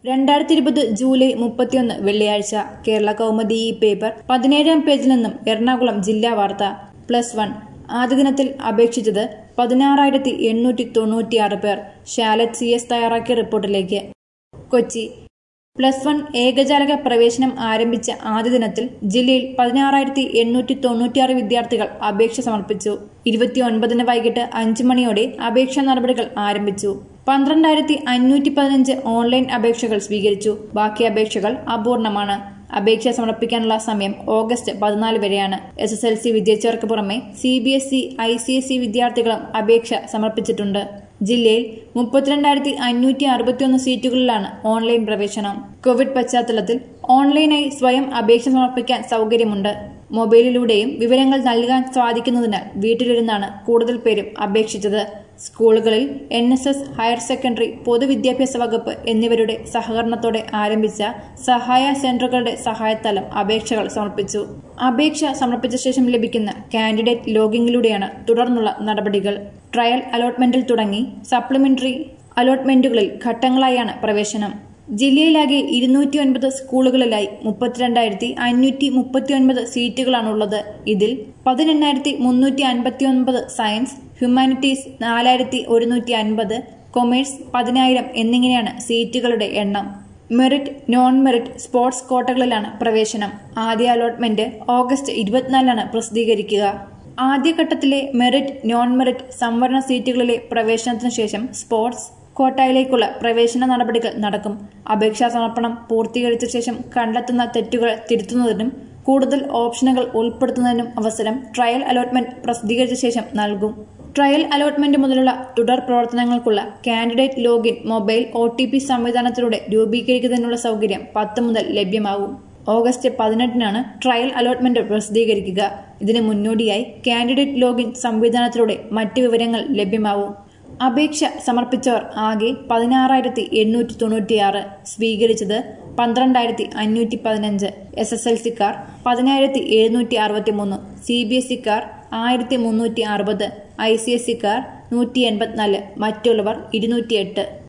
രണ്ടായിരത്തി ഇരുപത് ജൂലൈ മുപ്പത്തിയൊന്ന് വെള്ളിയാഴ്ച കേരള കൗമുദി ഈ പേപ്പർ പതിനേഴാം പേജിൽ നിന്നും എറണാകുളം ജില്ലാ വാർത്ത പ്ലസ് വൺ ആദ്യ ദിനത്തിൽ അപേക്ഷിച്ചത് പതിനാറായിരത്തി എണ്ണൂറ്റി തൊണ്ണൂറ്റിയാറ് പേർ ഷാലറ്റ് സി എസ് തയ്യാറാക്കിയ റിപ്പോർട്ടിലേക്ക് കൊച്ചി പ്ലസ് വൺ ഏകജാലക പ്രവേശനം ആരംഭിച്ച ആദ്യ ദിനത്തിൽ ജില്ലയിൽ പതിനാറായിരത്തി എണ്ണൂറ്റി തൊണ്ണൂറ്റിയാറ് വിദ്യാർത്ഥികൾ അപേക്ഷ സമർപ്പിച്ചു ഇരുപത്തിയൊൻപതിന് വൈകിട്ട് അഞ്ചു മണിയോടെ അപേക്ഷാ നടപടികൾ ആരംഭിച്ചു പന്ത്രണ്ടായിരത്തി അഞ്ഞൂറ്റി പതിനഞ്ച് ഓൺലൈൻ അപേക്ഷകൾ സ്വീകരിച്ചു ബാക്കി അപേക്ഷകൾ അപൂർണമാണ് അപേക്ഷ സമർപ്പിക്കാനുള്ള സമയം ഓഗസ്റ്റ് പതിനാല് വരെയാണ് എസ് എസ് എൽ സി വിജയിച്ചവർക്ക് പുറമെ C B S E I C S E വിദ്യാർത്ഥികളും അപേക്ഷ സമർപ്പിച്ചിട്ടുണ്ട് ജില്ലയിൽ മുപ്പത്തിരണ്ടായിരത്തി അഞ്ഞൂറ്റി അറുപത്തിയൊന്ന് സീറ്റുകളിലാണ് ഓൺലൈൻ പ്രവേശനം കോവിഡ് പശ്ചാത്തലത്തിൽ ഓൺലൈനായി സ്വയം അപേക്ഷ സമർപ്പിക്കാൻ സൗകര്യമുണ്ട് മൊബൈലിലൂടെയും വിവരങ്ങൾ നൽകാൻ സാധിക്കുന്നതിനാൽ വീട്ടിലിരുന്നാണ് കൂടുതൽ പേരും അപേക്ഷിച്ചത് സ്കൂളുകളിൽ N S S higher secondary പൊതുവിദ്യാഭ്യാസ വകുപ്പ് എന്നിവരുടെ സഹകരണത്തോടെ ആരംഭിച്ച സഹായ സെന്ററുകളുടെ സഹായത്താലും അപേക്ഷകൾ സമർപ്പിച്ചു അപേക്ഷ സമർപ്പിച്ച ശേഷം ലഭിക്കുന്ന കാൻഡിഡേറ്റ് ലോഗിങ്ങിലൂടെയാണ് തുടർന്നുള്ള നടപടികൾ ട്രയൽ അലോട്ട്മെന്റിൽ തുടങ്ങി സപ്ലിമെന്ററി അലോട്ട്മെന്റുകളിൽ ഘട്ടങ്ങളായാണ് പ്രവേശനം ജില്ലയിലാകെ ഇരുന്നൂറ്റി ഒൻപത് സ്കൂളുകളിലായി മുപ്പത്തിരണ്ടായിരത്തി അഞ്ഞൂറ്റി മുപ്പത്തിയൊൻപത് സീറ്റുകളാണുള്ളത് ഇതിൽ പതിനെണ്ണായിരത്തി മുന്നൂറ്റി അൻപത്തി ഒൻപത് സയൻസ് ഹ്യൂമാനിറ്റീസ് നാലായിരത്തി ഒരുന്നൂറ്റി അൻപത് കൊമേഴ്സ് പതിനായിരം എന്നിങ്ങനെയാണ് സീറ്റുകളുടെ എണ്ണം മെറിറ്റ് നോൺ മെറിറ്റ് സ്പോർട്സ് കോട്ടകളിലാണ് പ്രവേശനം ആദ്യ അലോട്ട്മെന്റ് ഓഗസ്റ്റ് ഇരുപത്തിനാലിനാണ് പ്രസിദ്ധീകരിക്കുക ആദ്യഘട്ടത്തിലെ മെറിറ്റ് നോൺ മെറിറ്റ് സംവരണ സീറ്റുകളിലെ പ്രവേശനത്തിനു ശേഷം സ്പോർട്സ് കോട്ടയിലേക്കുള്ള പ്രവേശന നടപടികൾ നടക്കും അപേക്ഷാ സമർപ്പണം പൂർത്തീകരിച്ച ശേഷം കണ്ടെത്തുന്ന തെറ്റുകൾ തിരുത്തുന്നതിനും കൂടുതൽ ഓപ്ഷനുകൾ ഉൾപ്പെടുത്തുന്നതിനും അവസരം ട്രയൽ അലോട്ട്മെന്റ് പ്രസിദ്ധീകരിച്ച ശേഷം നൽകും ട്രയൽ അലോട്ട്മെന്റ് മുതലുള്ള തുടർ പ്രവർത്തനങ്ങൾക്കുള്ള candidate login mobile O T P സംവിധാനത്തിലൂടെ രൂപീകരിക്കുന്നതിനുള്ള സൗകര്യം പത്ത് മുതൽ ലഭ്യമാവും ഓഗസ്റ്റ് പതിനെട്ടിനാണ് ട്രയൽ അലോട്ട്മെന്റ് പ്രസിദ്ധീകരിക്കുക ഇതിന് മുന്നോടിയായി കാൻഡിഡേറ്റ് ലോഗിൻ സംവിധാനത്തിലൂടെ മറ്റ് വിവരങ്ങൾ ലഭ്യമാവും അപേക്ഷ സമർപ്പിച്ചവർ ആകെ പതിനാറായിരത്തി എണ്ണൂറ്റി തൊണ്ണൂറ്റിയാറ് സ്വീകരിച്ചത് പന്ത്രണ്ടായിരത്തി അഞ്ഞൂറ്റി പതിനഞ്ച് എസ് എസ് എൽ സിക്കാർ പതിനായിരത്തി എഴുന്നൂറ്റി അറുപത്തി മൂന്ന് സി ബി എസ് ഇക്കാർ ആയിരത്തി മുന്നൂറ്റി അറുപത് ഐ സി എസ് സിക്കാർ നൂറ്റി എൺപത്തിനാല് മറ്റുള്ളവർ ഇരുന്നൂറ്റിയെട്ട്